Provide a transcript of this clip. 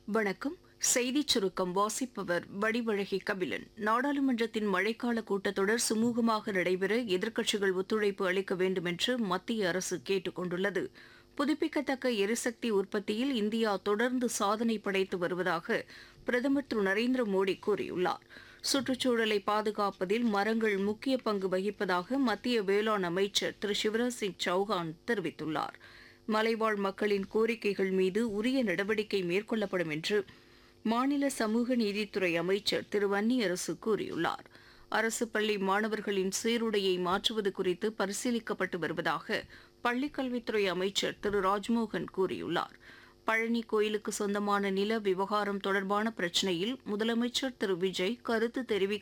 வணக்கம் செய்திச் சுருக்கம் வாசிப்பவர் வடிவழகி கபிலன் நாடாளுமன்றத்தின் மழைக்கால கூட்டத்தொடர் சுமூகமாக நடைபெற எதிர்க்கட்சிகள் ஒத்துழைப்பு அளிக்க வேண்டும் என்று மத்திய அரசு கேட்டுக் கொண்டுள்ளது புதுப்பிக்கத்தக்க எரிசக்தி உற்பத்தியில் இந்தியா தொடர்ந்து சாதனை படைத்து வருவதாக பிரதமர் திரு நரேந்திர மோடி கூறியுள்ளார் சுற்றுச்சூழலை பாதுகாப்பதில் மரங்கள் முக்கிய பங்கு வகிப்பதாக மத்திய வேளாண் அமைச்சர் திரு சிவராஜ் சிங் சௌகான் தெரிவித்துள்ளார் மலைவாழ் மக்களின் கோரிக்கைகள் மீது உரிய நடவடிக்கை மேற்கொள்ளப்படும் என்று மாநில சமூக நீதித்துறை அமைச்சர் திரு வன்னியரசு கூறியுள்ளார் அரசு பள்ளி மாணவர்களின் சீருடையை மாற்றுவது குறித்து பரிசீலிக்கப்பட்டு வருவதாக பள்ளிக்கல்வித்துறை அமைச்சர் திரு ராஜ்மோகன் கூறியுள்ளார் பழனி கோயிலுக்கு சொந்தமான நில விவகாரம் தொடர்பான பிரச்சினையில் முதலமைச்சர் திரு விஜய் கருத்து தெரிவிக்க